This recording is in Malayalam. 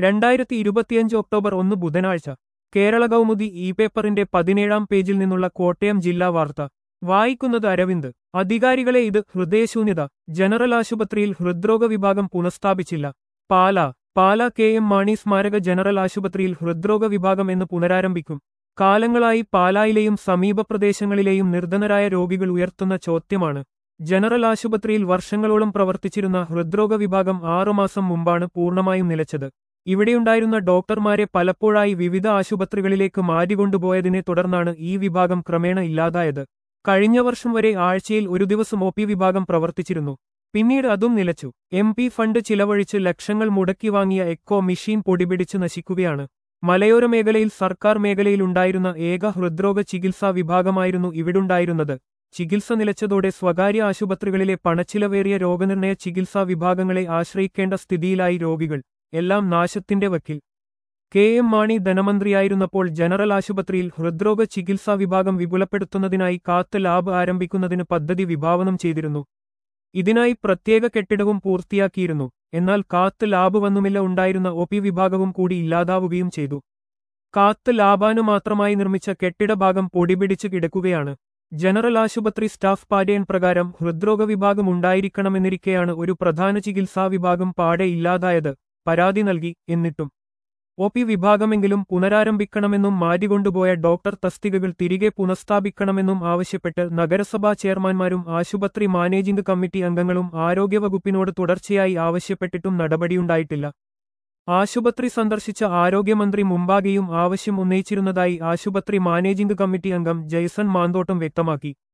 രണ്ടായിരത്തി ഇരുപത്തിയഞ്ച് ഒക്ടോബർ ഒന്ന് ബുധനാഴ്ച കേരള കൗമുദി ഇ പേപ്പറിന്റെ പതിനേഴാം പേജിൽ നിന്നുള്ള കോട്ടയം ജില്ലാ വാർത്ത വായിക്കുന്നത് അരവിന്ദ് അധികാരികളെ ഇത് ഹൃദയശൂന്യത ജനറൽ ആശുപത്രിയിൽ ഹൃദ്രോഗ വിഭാഗം പുനഃസ്ഥാപിച്ചില്ല പാല പാല കെ എം മാണി സ്മാരക ജനറൽ ആശുപത്രിയിൽ ഹൃദ്രോഗ വിഭാഗം എന്ന് പുനരാരംഭിക്കും കാലങ്ങളായി പാലായിലെയും സമീപ പ്രദേശങ്ങളിലെയും നിർധനരായ രോഗികൾ ഉയർത്തുന്ന ചോദ്യമാണ് ജനറൽ ആശുപത്രിയിൽ വർഷങ്ങളോളം പ്രവർത്തിച്ചിരുന്ന ഹൃദ്രോഗ വിഭാഗം ആറുമാസം മുമ്പാണ് പൂർണ്ണമായും നിലച്ചത് ഇവിടെയുണ്ടായിരുന്ന ഡോക്ടർമാരെ പലപ്പോഴായി വിവിധ ആശുപത്രികളിലേക്ക് മാറ്റിക്കൊണ്ടുപോയതിനെ തുടർന്നാണ് ഈ വിഭാഗം ക്രമേണ ഇല്ലാതായത് കഴിഞ്ഞ വർഷം വരെ ആഴ്ചയിൽ ഒരു ദിവസം ഒ പി വിഭാഗം പ്രവർത്തിച്ചിരുന്നു പിന്നീട് അതും നിലച്ചു എം പി ഫണ്ട് ചിലവഴിച്ച് ലക്ഷങ്ങൾ മുടക്കി വാങ്ങിയ എക്കോ മെഷീൻ പൊടിപിടിച്ച് നശിക്കുകയാണ് മലയോര മേഖലയിൽ സർക്കാർ മേഖലയിലുണ്ടായിരുന്ന ഏക ഹൃദ്രോഗ ചികിത്സാ വിഭാഗമായിരുന്നു ഇവിടുണ്ടായിരുന്നത് ചികിത്സ നിലച്ചതോടെ സ്വകാര്യ ആശുപത്രികളിലെ പണച്ചിലവേറിയ രോഗനിർണയ ചികിത്സാ വിഭാഗങ്ങളെ ആശ്രയിക്കേണ്ട സ്ഥിതിയിലായി രോഗികൾ എല്ലാം നാശത്തിന്റെ വക്കിൽ കെ എം മാണി ധനമന്ത്രിയായിരുന്നപ്പോൾ ജനറൽ ആശുപത്രിയിൽ ഹൃദ്രോഗ ചികിത്സാ വിഭാഗം വിപുലപ്പെടുത്തുന്നതിനായി കാത്ത് ലാബ് ആരംഭിക്കുന്നതിന് പദ്ധതി വിഭാവനം ചെയ്തിരുന്നു ഇതിനായി പ്രത്യേക കെട്ടിടവും പൂർത്തിയാക്കിയിരുന്നു എന്നാൽ കാത്ത് ലാബ് വന്നുമില്ല ഉണ്ടായിരുന്ന ഒ പി വിഭാഗവും കൂടി ഇല്ലാതാവുകയും ചെയ്തു കാത്ത് ലാബാനു മാത്രമായി നിർമ്മിച്ച കെട്ടിട ഭാഗം പൊടിപിടിച്ച് കിടക്കുകയാണ് ജനറൽ ആശുപത്രി സ്റ്റാഫ് പാറ്റേൺ പ്രകാരം ഹൃദ്രോഗ വിഭാഗം ഉണ്ടായിരിക്കണമെന്നിരിക്കെയാണ് ഒരു പ്രധാന ചികിത്സാ വിഭാഗം പാടെ ഇല്ലാതായത് പരാതി നൽകി എന്നിട്ടും ഒ പി വിഭാഗമെങ്കിലും പുനരാരംഭിക്കണമെന്നും മാറ്റിക്കൊണ്ടുപോയ ഡോക്ടർ തസ്തികകൾ തിരികെ പുനഃസ്ഥാപിക്കണമെന്നും ആവശ്യപ്പെട്ട് നഗരസഭാ ചെയർമാൻമാരും ആശുപത്രി മാനേജിംഗ് കമ്മിറ്റി അംഗങ്ങളും ആരോഗ്യവകുപ്പിനോട് തുടർച്ചയായി ആവശ്യപ്പെട്ടിട്ടും നടപടിയുണ്ടായിട്ടില്ല ആശുപത്രി സന്ദർശിച്ച ആരോഗ്യമന്ത്രി മുമ്പാകെയും ആവശ്യം ഉന്നയിച്ചിരുന്നതായി ആശുപത്രി മാനേജിംഗ് കമ്മിറ്റി അംഗം ജയ്സൺ മാന്തോട്ടം വ്യക്തമാക്കി